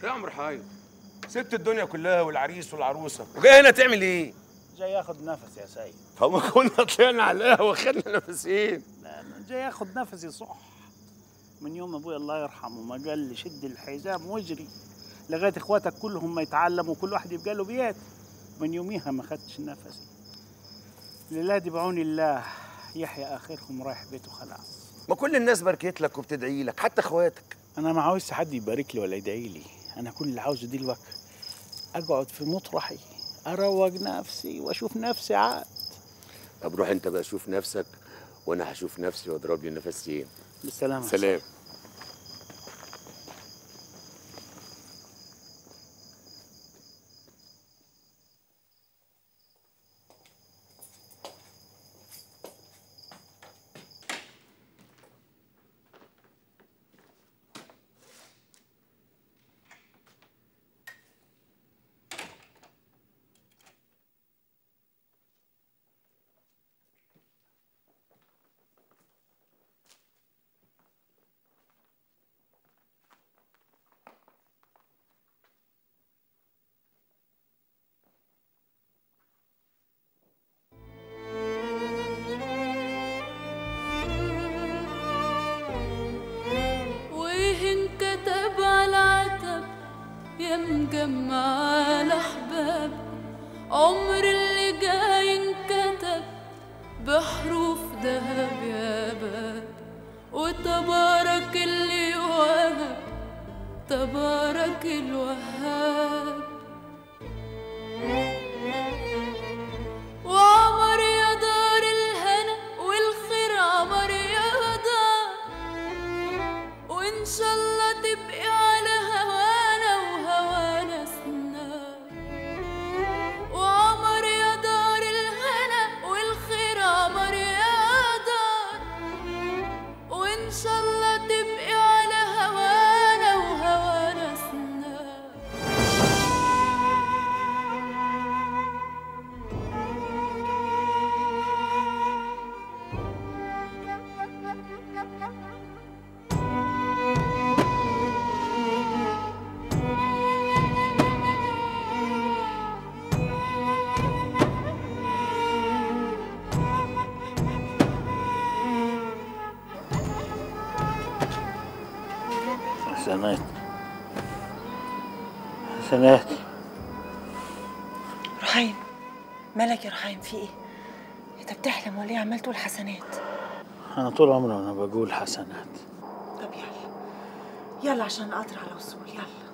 يا عم رحايم سبت الدنيا كلها والعريس والعروسه وجاي هنا تعمل ايه؟ جاي ياخد نفس يا سيد فما كنا طلعنا على القهوه وخدنا نفسين لا انا جاي ياخد نفسي صح من يوم ابويا الله يرحمه ما قال لي شد الحزام واجري لغايه اخواتك كلهم ما يتعلموا وكل واحد يبقى له بيت من يوميها ما خدتش نفسي للادي بعون الله يحيى اخرهم رايح بيته خلاص ما كل الناس باركت لك وبتدعي لك حتى اخواتك انا ما عاوزش حد يبارك لي ولا يدعي لي انا كل اللي عاوزه دلوقتي اقعد في مطرحي اروق نفسي واشوف نفسي عاد طب روح انت بقى شوف نفسك وانا هشوف نفسي واضرب لي نفسين بالسلامه سلام وإن كتب على عتب يا مجمع الأحباب عمر اللي جاي انكتب بحروف ذهب يا باب وتبارك اللي وهب تبارك الوهاب وعمر يا دار الهنا والخير عمر يا دار وإن شاء الله تبقي على هوانا وهوانا سنا وعمر يا دار الهنا والخير عمر يا دار وإن شاء الله تبقي على هوانا وهوانا سنا حسنات حسنات رحيم مالك يا رحيم في ايه انت بتحلم ولا ايه عمال تقول حسنات انا طول عمري وانا بقول حسنات طب يلا يلا عشان القطر على وصول يلا